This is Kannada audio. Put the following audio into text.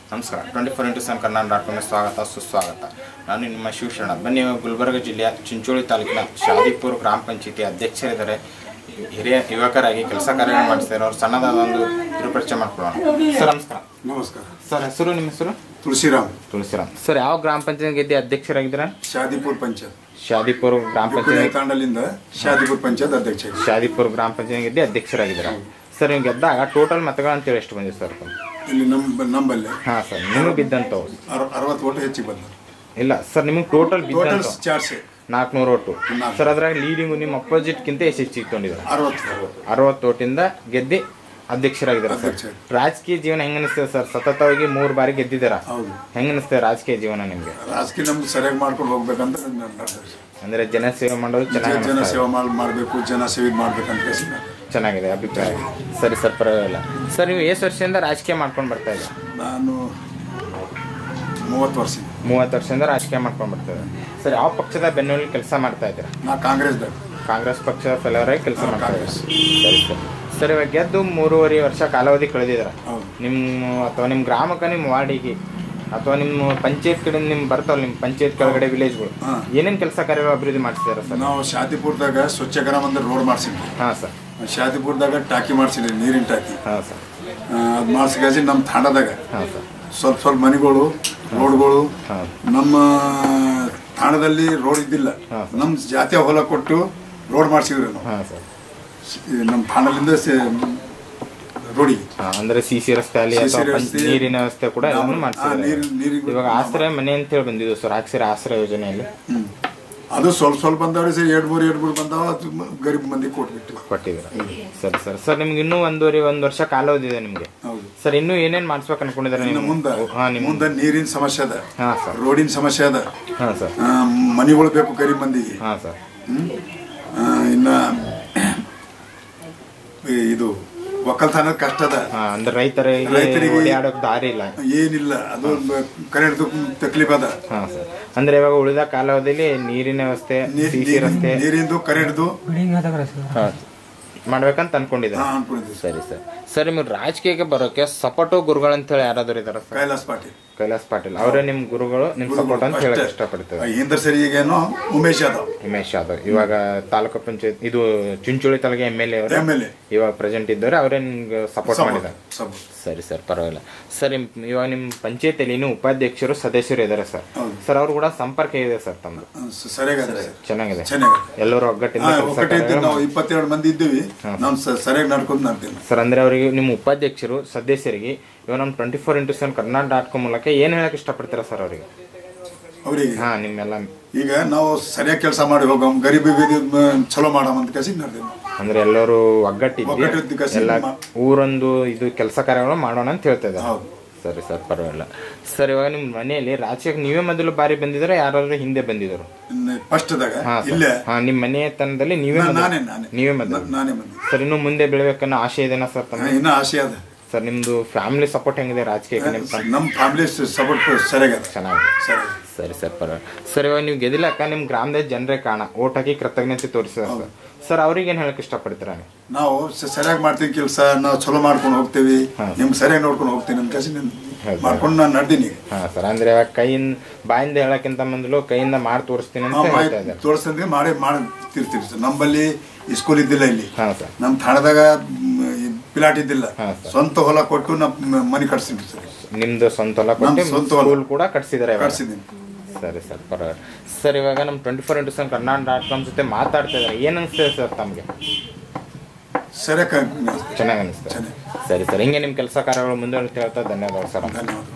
ನಮಸ್ಕಾರ twenty four into seven Kannada dot ಕಾಮ್ಗೆ ಸ್ವಾಗತ ಸುಸ್ವಾಗತ ನಾನು ನಿಮ್ಮ ಶಿವಶರಣ ಬನ್ನಿ ಇವಾಗ ಗುಲ್ಬರ್ಗ ಜಿಲ್ಲೆಯ ಚಿಂಚೋಳಿ ತಾಲೂಕಿನ ಶಾದಿಪುರ ಗ್ರಾಮ ಪಂಚಾಯತಿ ಅಧ್ಯಕ್ಷರಿದ್ದಾರೆ ಹಿರಿಯ ಯುವಕರಾಗಿ ಕೆಲಸ ಕಾರ್ಯ ಮಾಡಿಸ್ತಾರೆ ಅವ್ರು ಸಣ್ಣದಾದ ಒಂದು ಕಿರುಪರಿಚಯ ಮಾಡ್ಕೊಳ್ಳೋಣ ಸರ್ ನಮಸ್ಕಾರ ನಮಸ್ಕಾರ ಸರ್ ಹೆಸರು ನಿಮ್ಮ ಹೆಸರು ತುಳಸಿರಾಮ್ ತುಳಸಿರಾಮ್ ಸರ್ ಯಾವ ಗ್ರಾಮ ಪಂಚಾಯತ್ ಗೆದ್ದೆ ಅಧ್ಯಕ್ಷರಾಗಿದ್ದೀರಾ ಶಾದಿಪುರ್ ಪಂಚಾಯತ್ ಶಾದಿಪುರ ಗ್ರಾಮ ಬಿಕ್ಕುಳಿ ಪಂಚಾಯತ್ ತಾಂಡಲಿಂದ ಶಾದಿಪುರ್ ಪಂಚಾಯತ್ ಅಧ್ಯಕ್ಷ ಶಾದಿಪುರ ಗ್ರಾಮ ಪಂಚಾಯತ್ ಗೆದ್ದೆ ಅಧ್ಯಕ್ಷರಾಗಿದ್ದೀರಾ ಸರ್ ನೀವು ಗೆದ್ದಾಗ ಟೋಟಲ್ ಮತಗಳು ಅಂತೇಳಿ ಎಷ್ಟು ಬಂದಿದೆ ಸರ್ ಇಲ್ಲಿ ನಮ್ಮ ನಂಬಲ್ಲಿ ಹಾಂ ಸರ್ ನಿಮಗೆ ಬಿದ್ದಂಥವು ಅರ- ಅರವತ್ತು ಓಟು ಹೆಚ್ಚಿಗೆ ಬಂದ ಇಲ್ಲ ಸರ್ ನಿಮಗೆ ಟೋಟಲ್ ಟೋಟಲ್ ಬಿದ್ದಂತ ಚಾರ್ಜ್ ನಾಲ್ಕುನೂರು ಒಟ್ಟು ನಾಲ್ಕು. ಸರ್ ಅದ್ರಾಗ ಲೀಡಿಂಗು ನಿಮ್ಮ ಅಪೋಸಿಟ್ಗಿಂತ ಎಷ್ಟು ಹೆಚ್ಚಿಗೆ ತೊಗೊಂಡಿದ್ದಾರೆ ಅರವತ್ತು ಅರವತ್ತು ಓಟಿಂದ ಗೆದ್ದಿ ಅಧ್ಯಕ್ಷರಾಗಿದ್ದಾರೆ ಸರ್ ಅಧ್ಯಕ್ಷ. ರಾಜಕೀಯ ಜೀವನ ಹೆಂಗ ಅನಿಸ್ತದೆ ಸರ್ ಸತತವಾಗಿ ಮೂರು ಬಾರಿ ಗೆದ್ದಿದ್ದೀರಾ ಹೌದು ಹೆಂಗ ಅನಿಸ್ತದೆ ರಾಜಕೀಯ ಜೀವನ ನಿಮಗೆ ರಾಜಕೀಯ ನಮ್ದು ಸರಿಯಾಗಿ ಮಾಡ್ಕೊಂಡು ಹೋಗ್ಬೇಕಂತ ನನ್ ನಿರ್ಧಾರ. ಅಂದ್ರೆ ಜನ ಸೇವೆ ಮಾಡೋದು ಚೆನ್ನಾಗಿ ಜನ ಅನಿಸ್ತಾ ಇದೆ. ಸೇವೆ ಮಾಡಿ ಮಾಡಬೇಕು ಜನ ಸೇವೆ ಮಾಡ್ಬೇಕಂತ ಹೇಳಿ ನಾನು- ಚೆನ್ನಾಗಿದೆ ಅಭಿಪ್ರಾಯ ಸರಿ ಸರ್ ಪರವಾಗಿಲ್ಲ ಸರ್ ನೀವು ಎಷ್ಟು ವರ್ಷದಿಂದ ರಾಜಕೀಯ ಮಾಡ್ಕೊಂಡು ಬರ್ತಾ ಇದ್ದೀರಾ ನಾನು ಮೂವತ್ತು ವರ್ಷ ಮೂವತ್ತು ವರ್ಷದಿಂದ ರಾಜಕೀಯ ಮಾಡ್ಕೊಂಡು ಬರ್ತಾ ಇದ್ದೀರಾ ಸರ್ ಯಾವ ಪಕ್ಷದ ಬೆನ್ನೆಲುಬು ಕೆಲಸ ಮಾಡ್ತಾ ಇದ್ದೀರಾ ನಾ ಕಾಂಗ್ರೆಸ್ದಾಗ ಕಾಂಗ್ರೆಸ್ ಪಕ್ಷದ ಫೆಲವರಾಗಿ ಕೆಲಸ ಹಾ, ಮಾಡ್ತಾ ಕಾಂಗ್ರೆಸ್. ಇದ್ದಾರೆ ಸರಿ ಸರ್ ಸರ್ ಇವಾಗ ಗೆದ್ದು ಮೂರುವರೆ ವರ್ಷ ಕಾಲಾವಧಿ ಕಳೆದಿದ್ದೀರಾ ಹೌದು ನಿಮ್ಮ ಅಥವಾ ನಿಮ್ಮ ಗ್ರಾಮಕ್ಕೆ ನಿಮ್ಮ ವಾರ್ಡಿಗೆ ಅಥವಾ ನಿಮ್ಮ ಪಂಚಾಯತ್ ಕಡೆ ನಿಮ್ಮ ಬರ್ತಾವಲ್ಲ ನಿಮ್ಮ ಪಂಚಾಯತ್ ಕೆಳಗಡೆ ವಿಲೇಜ್ಗಳು ಹಾ. ಏನೇನು ಕೆಲಸ ಕಾರ್ಯಗಳು ಅಭಿವೃದ್ಧಿ ಮಾಡ್ತಿದ್ದಾರೆ ಸರ್ ನಾವು ಶಾದಿಪುರದಾಗ ಸ್ವಚ್ಛ ಗ್ರಾಮ ಅಂದ್ರೆ ರೋಡ್ ಮಾಡ್ಸಿದ್ವಿ ಹಾಂ ಸರ್ ಶಾದಿಪುರದಾಗ ಟಾಕಿ ಮಾಡ್ಸಿದ್ವಿ ನೀರಿನ ಟಾಕಿ ಹಾಂ ಸರ್ ಅದು ಮಾಡ್ಸಿಗಾಜಿ ನಮ್ಮ ತಾಂಡದಾಗ ಹಾಂ ಸರ್ ಸ್ವಲ್ಪ ಸ್ವಲ್ಪ ಮನೆಗಳು ರೋಡ್ಗಳು ಹಾಂ ನಮ್ಮ ತಾಣದಲ್ಲಿ ರೋಡ್ ಇದ್ದಿಲ್ಲ ಹಾ. ನಮ್ಮ ಜಾತಿಯ ಹೊಲ ಕೊಟ್ಟು ರೋಡ್ ಮಾಡ್ಸಿದ್ವಿ ನಾವು ಹಾಂ ಸರ್ ಈ ನಮ್ಮ ತಾಣದಿಂದ ರೋಡಿಗೆ ಹಾಂ ಅಂದ್ರೆ ಸಿ ಸಿ ರಸ್ತೆ ಅಲ್ಲಿ CC ಅಥವಾ ಪಂಚ್- ರಸ್ತೆ, ನೀರಿನ ವ್ಯವಸ್ಥೆ ಕೂಡ ನಾವು- ಎಲ್ಲಾನು ಹಾ, ಮಾಡ್ತಿದ್ದಾರೆ ನೀರಿನ- ನೀರಿಗೂ- ಇವಾಗ ಆಶ್ರಯ ಮನೆ ಅಂತ ಹೇಳಿ ಬಂದಿದ್ದು ಸರ್ ಹಾಕ್ಸಿರ ಆಶ್ರಯ ಯೋಜನೆಯಲ್ಲಿ ಹ್ಮ್. ಅದು ಸ್ವಲ್ಪ ಸ್ವಲ್ಪ ಬಂದವ್ರಿ ಸರ್ ಎರಡು ಮೂರು ಎರಡು ಮೂರು ಬಂದಾವ ಅದು ಮ- ಗರೀಬ್ ಮಂದಿ ಕೊಟ್ಬಿಟ್ಟು ಕೊಟ್ಟಿದ್ದಾರೆ ಸರಿ ಸರ್ ಸರ್ ನಿಮ್ಗೆ ಇನ್ನೂ ಒಂದೂವರೆ ಒಂದು ವರ್ಷ ಕಾಲಾವಧಿ ಇದೆ ನಿಮಗೆ ಹೌದು ಸರ್ ಇನ್ನೂ ಏನೇನು ಮಾಡಿಸ್ಬೇಕು ಅನ್ಕೊಂಡಿದ್ದಾರೆ ಇನ್ನು ನೀವು ಮುಂದೆ ಹಾಂ ನಿಮ್ಮ ಮುಂದೆ ನೀರಿನ ಸಮಸ್ಯೆ ಅದ ಹಾಂ ಸರ್ ರೋಡಿನ ಸಮಸ್ಯೆ ಅದ ಹಾಂ ಸರ್ ಆ, ಮನೆಗಳು ಬೇಕು ಗರೀಬ್ ಮಂದಿಗೆ ಹಾಂ ಸರ್ ಹ್ಮ್? ಆ, ಇನ್ನ ಈ ಇದು ಒಕ್ಕಲ್ತನ ಕಷ್ಟ ಅದ ಹಾಂ ಅಂದ್ರೆ ರೈತರಿಗೆ ರೈತರಿಗೆ- ಓಡಾಡೋಕೆ ದಾರಿ ಇಲ್ಲ ಏನಿಲ್ಲ ಅದು ಕರೆಂಟ್ ತಕ್ಲೀಫ್ ಅದ ಹಾಂ ಸರ್ ಅಂದ್ರೆ ಇವಾಗ ಉಳಿದ ಕಾಲಾವಧಿಯಲ್ಲಿ ನೀರಿನ ವ್ಯವಸ್ಥೆ ನೀರ್- ಸಿ ಸಿ ರಸ್ತೆ ನೀರ್- ನೀರಿಂದು ಕರೆಂಟ್ದು ಹಾಂ ಮಾಡ್ಬೇಕಂತ ಅನ್ಕೊಂಡಿದ್ದಾರೆ ಹಾ ಅನ್ಕೊಂಡಿದ್ವಿ ಸರಿ ಸರ್ ಸರ್ ನಿಮ್ಗೆ ರಾಜಕೀಯಕ್ಕೆ ಬರೋಕೆ ಸಪೋರ್ಟು ಗುರುಗಳು ಅಂತ ಹೇಳಿ ಯಾರಾದರೂ ಇದಾರ ಸರ್ ಕೈಲಾಸ್ ಪಾಟೀಲ್ ಕೈಲಾಸ್ ಪಾಟೀಲ್ ಅವರೇ ನಿಮ್ಮ ಗುರುಗಳು ನಿಮ್ಮ ಸಪೋರ್ಟ್ ಅಂತ ಹೇಳಕ್ ಅಷ್ಟೇ. ಇಷ್ಟಪಡ್ತೇವೆ ಹಿಂದ್ರ ಸರಿ ಈಗೇನು ಉಮೇಶ್ ಯಾದವ್ ಉಮೇಶ್ ಯಾದವ್ ಇವಾಗ ತಾಲೂಕು ಪಂಚಾಯತ್ ಇದು Chincholi taluk M L A ಅವರು ಎಮ್ ಎಲ್ ಎ ಇವಾಗ ಪ್ರೆಸೆಂಟ್ ಇದ್ದವರು ಅವರೇ ನಿಮ್ಗೆ ಸಪೋರ್ಟ್ ಮಾಡಿದ್ದಾರೆ ಸರಿ ಸರ್ ಪರವಾಗಿಲ್ಲ ಸರ್ ನಿಮ್ ಇವಾಗ ನಿಮ್ಮ ಪಂಚಾಯತಿಯಲ್ಲಿ ಇನ್ನೂ ಉಪಾಧ್ಯಕ್ಷರು ಸದಸ್ಯರು ಇದ್ದಾರೆ ಸರ್ ಹೌದು. ಸರ್ ಅವ್ರು ಕೂಡ ಸಂಪರ್ಕ ಇದೆ ಸರ್ ತಮ್ಮದು ಸರಿಯಾಗದ ಚೆನ್ನಾಗಿದೆ ಚೆನ್ನಾಗಿದೆ ಎಲ್ಲರೂ ಒಗ್ಗಟ್ಟಿಂದ ಕೆಲಸ ಒಕ್ಕಟ್ಟೆ ಇದ್ದೀವಿ ನಾವು ಕಾರ್ಯಗಳು ಇಪ್ಪತ್ತೆರಡು ಮಂದಿ ಇದ್ದೀವಿ ನಾವು ಸ- ಸರಿಯಾಗಿ ನಡ್ಕೊಂಡು ನಡ್ತೀವಿ ಸರ್ ಅಂದ್ರೆ ಅವರಿಗೆ ನಿಮ್ಮ ಉಪಾಧ್ಯಕ್ಷರು ಸದಸ್ಯರಿಗೆ ಇವಾಗ ನಮ್ಮ twenty four into seven Karnataka dot com ಮೂಲಕ ಏನು ಹೇಳಕ್ ಇಷ್ಟಪಡ್ತೀರಾ ಸರ್ ಅವರಿಗೆ ಅವರಿಗೆ ಹಾ ನಿಮ್ಮೆಲ್ಲ ಈಗ ನಾವು ಸರಿಯಾಗಿ ಕೆಲಸ ಮಾಡಿ ಹೋಗಮ್ ಗರೀಬಿಗೆ ಇದು ಮ- ಚಲೋ ಮಾಡಮ್ ಅಂತ ಕೇಸಿ ನಡ್ದೇವಿ ಅಂದ್ರೆ ಎಲ್ಲರೂ ಒಗ್ಗಟ್ಟಿದ್ದು ಒಗ್ಗಟ್ಟಿದ್ವಿ ಕಸಿ ಎಲ್ಲ ಮಾ- ಊರೊಂದು ಇದು ಕೆಲಸ ಕಾರ್ಯಗಳು ಮಾಡೋಣ ಅಂತ ಹೇಳ್ತಾ ಇದ್ದಾರೆ ಹೌದು ಸರಿ ಸರ್ ಪರವಾಗಿಲ್ಲ ಸರ್ ಇವಾಗ ನಿಮ್ಮ ಮನೆಯಲ್ಲಿ ರಾಜಕೀಯಕ್ಕೆ ನೀವೇ ಮೊದಲು ಬಾರಿ ಬಂದಿದ್ರೆ ಯಾರಾದ್ರೂ ಹಿಂದೆ ಬಂದಿದ್ರು ಫಸ್ಟ್ದಾಗ ಹಾ ಸರ್. ಇಲ್ಲೇ ಹಾ ನಿಮ್ಮ ಮನೆತನದಲ್ಲಿ ನೀವೇ ನಾ- ಮೊದಲು- ನಾನೇ ನಾನೇ ನೀವೇ ಮೊದಲು ನಾ- ನಾನೇ ಬಂದಿ ಸರ್ ಇನ್ನು ಮುಂದೆ ಬೆಳಿಬೇಕನ್ನೋ ಆಶೆ ಇದೆನಾ ಸರ್ ತಮ್ಮ ಇನ್ನೂ ಆಸೆ ಅದ ಸರ್ ನಿಮ್ದು ಫ್ಯಾಮಿಲಿ ಸಪೋರ್ಟ್ ಹೆಂಗಿದೆ ರಾಜಕೀಯಕ್ಕೆ ನಿಮ್ಮ ತಮ್ಮ- ನಮ್ಮ ಫ್ಯಾಮಿಲಿ ಸಪೋರ್ಟ್ ಸರಿಯಾಗದ ಚೆನ್ನಾಗಿದೆ ಸರಿ ಸರಿ ಸರ್ ಪರವಾಗಿಲ್ಲ ಸರ್ ಇವಾಗ ನೀವು ಗೆದಿಲಕ್ಕ ನಿಮ್ಮ ಗ್ರಾಮದ ಜನರೇ ಕಾಣ ಓಟ್ ಹಾಕಿ ಕೃತಜ್ಞತೆ ತೋರಿಸಿದ ಸರ್ ಸರ್ ಅವ್ರಿಗೆ ಏನು ಹೇಳಕ್ ಇಷ್ಟಪಡ್ತೀರಾ ನೀವು ನಾವು ಸ- ಸರಿಯಾಗಿ ಮಾಡ್ತೀವಿ ಕೆಲಸ ನಾವು ಚಲೋ ಮಾಡ್ಕೊಂಡು ಹೋಗ್ತೇವಿ ನಿಮ್ಗೆ ಸರಿಯಾಗಿ ನೋಡ್ಕೊಂಡು ಹೋಗ್ತೀನಿ ಅಂತ ಕೇಸಿ ನೀನು ಹೌದು. ಮಾಡ್ಕೊಂಡು ನಾನು ನಡ್ದೀನಿ ಈಗ ಹಾ ಸರ್ ಅಂದ್ರೆ ಇವಾಗ ಕೈಯಿಂದ ಬಾಯಿಂದ ಹೇಳಕ್ಕಿಂತ ಮೊದಲು ಕೈಯಿಂದ ಮಾಡಿ ತೋರಿಸ್ತೀನಿ ಅಂತ ಹೇಳ್ತಾ ಇದ್ದಾರೆ ತೋರಿಸ್ತಂದ್ರೆ ಮಾಡಿ ಮಾಡಿ ತಿರ್ತೀವಿ ಸರ್ ನಮ್ಮಲ್ಲಿ ಸ್ಕೂಲ್ ಇದ್ದಿಲ್ಲ ಇಲ್ಲಿ ಹಾ ಸರ್ ನಮ್ಮ ಥಾಣದಾಗ ಪಿಲಾಟ್ ಇದ್ದಿಲ್ಲ ಹಾ, ಸರ್. ಸ್ವಂತ ಹೊಲ ಕೊಟ್ಟು ನಮ್ಮ ಮನೆ ಕಟ್ಸಿದ್ವಿ ಸರ್ ನಿಮ್ದು ಸ್ವಂತ ಹೊಲ ನಮ್ ಕೊಟ್ಟು ಸ್ವಂತ ಹೊಲ. ಸ್ಕೂಲ್ ಕೂಡ ಕಟ್ಸಿದ್ದಾರೆ ಇವಾಗ. ಕಟ್ಸಿದ್ದೀನಿ ಸರಿ ಸರ್ ಪರವಾಗಿಲ್ಲ ಸರ್ ಇವಾಗ ನಮ್ಮ twenty four into seven Karnataka dot com ಜೊತೆ ಮಾತಾಡ್ತಾ ಇದ್ದಾರೆ ಏನು ಅನಿಸ್ತದೆ ಸರ್ ತಮಗೆ ಸರಿಯಾಗಿ ಚೆನ್ನಾಗಿ ಅನಿಸ್ತದೆ ಚೆನ್ನಾಗಿ ಸರಿ ಸರ್ ಹಿಂಗೆ ನಿಮ್ಮ ಕೆಲಸ ಕಾರ್ಯಗಳು ಮುಂದುವರಿತಾ ಹೇಳ್ತಾ ಧನ್ಯವಾದಗಳು ಸರ್ ಧನ್ಯವಾದ